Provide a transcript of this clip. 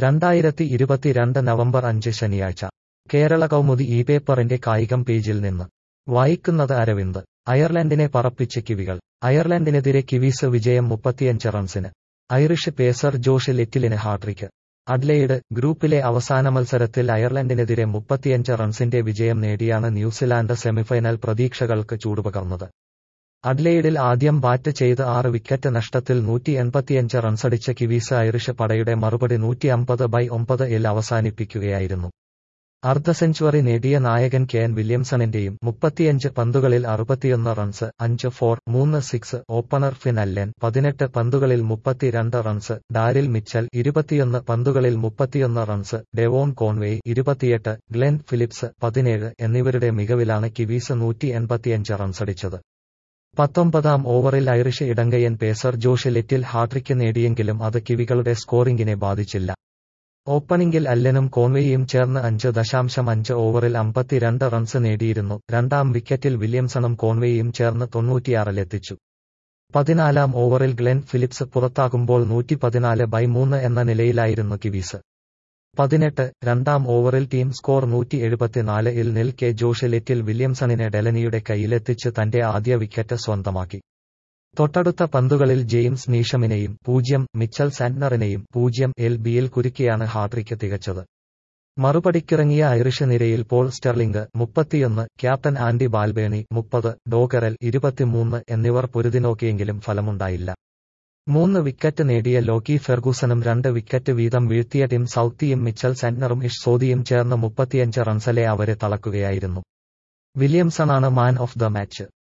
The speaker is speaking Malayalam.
രണ്ടായിരത്തി ഇരുപത്തിരണ്ട് നവംബർ അഞ്ച് ശനിയാഴ്ച കേരള കൗമുദി ഈ പേപ്പറിന്റെ കായികം പേജിൽ നിന്ന് വായിക്കുന്നത് അരവിന്ദ് അയർലൻഡിനെ പറപ്പിച്ച് കിവികൾ അയർലൻഡിനെതിരെ കിവീസ് വിജയം മുപ്പത്തിയഞ്ച് റൺസിന് ഐറിഷ് പേസർ ജോഷ് ലിറ്റിലിന് ഹാട്രിക്ക് അഡ്ലെയ്ഡ് ഗ്രൂപ്പിലെ അവസാന മത്സരത്തിൽ അയർലൻഡിനെതിരെ മുപ്പത്തിയഞ്ച് റൺസിന്റെ വിജയം നേടിയാണ് ന്യൂസിലാൻഡ് സെമിഫൈനൽ പ്രതീക്ഷകൾക്ക് ചൂടുപകർന്നത് അഡ്ലെയ്ഡിൽ ആദ്യം ബാറ്റ് ചെയ്ത് ആറ് വിക്കറ്റ് നഷ്ടത്തിൽ നൂറ്റി എൺപത്തിയഞ്ച് റൺസടിച്ച കിവീസ് ഐറിഷ് പടയുടെ മറുപടി നൂറ്റി അമ്പത് ബൈ ഒമ്പത് ഇൽ അവസാനിപ്പിക്കുകയായിരുന്നു അർദ്ധ സെഞ്ചുറി നേടിയ നായകൻ കെ എൻ വില്യംസണിന്റെയും മുപ്പത്തിയഞ്ച് പന്തുകളിൽ അറുപത്തിയൊന്ന് റൺസ് അഞ്ച് ഫോർ മൂന്ന് സിക്സ് ഓപ്പണർ ഫിൻ അല്ലൻ പതിനെട്ട് പന്തുകളിൽ മുപ്പത്തിരണ്ട് റൺസ് ഡാരിൽ മിച്ചൽ ഇരുപത്തിയൊന്ന് പന്തുകളിൽ മുപ്പത്തിയൊന്ന് റൺസ് ഡെവോൺ കോൺവേ ഇരുപത്തിയെട്ട് ഗ്ലെൻ ഫിലിപ്സ് പതിനേഴ് എന്നിവരുടെ മികവിലാണ് കിവീസ് നൂറ്റി എൺപത്തിയഞ്ച് റൺസടിച്ചത് പത്തൊമ്പതാം ഓവറിൽ ഐറിഷ് ഇടങ്കയൻ പേസർ ജോഷ് ലിറ്റിൽ ഹാട്രിക്ക് നേടിയെങ്കിലും അത് കിവികളുടെ സ്കോറിംഗിനെ ബാധിച്ചില്ല ഓപ്പണിംഗിൽ അല്ലനും കോൺവേയും ചേർന്ന് അഞ്ച് ദശാംശം അഞ്ച് ഓവറിൽ അമ്പത്തിരണ്ട് റൺസ് നേടിയിരുന്നു രണ്ടാം വിക്കറ്റിൽ വില്യംസണും കോൺവേയും ചേർന്ന് തൊണ്ണൂറ്റിയാറിലെത്തിച്ചു പതിനാലാം ഓവറിൽ ഗ്ലെൻ ഫിലിപ്സ് പുറത്താകുമ്പോൾ നൂറ്റി പതിനാല് ബൈ മൂന്ന് എന്ന നിലയിലായിരുന്നു കിവീസ് പതിനെട്ട് രണ്ടാം ഓവറിൽ ടീം സ്കോർ നൂറ്റി എഴുപത്തിനാല് ഇൽ നിൽക്കെ ജോഷ് ലിറ്റിൽ വില്യംസണിനെ ഡെലനിയുടെ കയ്യിലെത്തിച്ച് തന്റെ ആദ്യ വിക്കറ്റ് സ്വന്തമാക്കി തൊട്ടടുത്ത പന്തുകളിൽ ജെയിംസ് നീഷമിനെയും പൂജ്യം മിച്ചൽ സാന്റ്നറിനെയും പൂജ്യം എൽ ബിയിൽ കുരുക്കിയാണ് ഹാട്രിക്ക് തികച്ചത് മറുപടിക്കിറങ്ങിയ ഐറിഷ് നിരയിൽ പോൾ സ്റ്റെർലിംഗ് മുപ്പത്തിയൊന്ന് ക്യാപ്റ്റൻ ആൻഡി ബാൽബേണി മുപ്പത് ഡോഗറൽ ഇരുപത്തിമൂന്ന് എന്നിവർ പൊരുതിനോക്കിയെങ്കിലും ഫലമുണ്ടായില്ല മൂന്ന് വിക്കറ്റ് നേടിയ ലോക്കി ഫെർഗൂസനും രണ്ട് വിക്കറ്റ് വീതം വീഴ്ത്തിയ ടിം സൌത്തിയും മിച്ചൽ സാന്റ്നറും ഇഷ് സോദിയും ചേർന്ന് മുപ്പത്തിയഞ്ച് റൺസലെ അവരെ തളക്കുകയായിരുന്നു വില്യംസണാണ് മാൻ ഓഫ് ദ മാച്ച്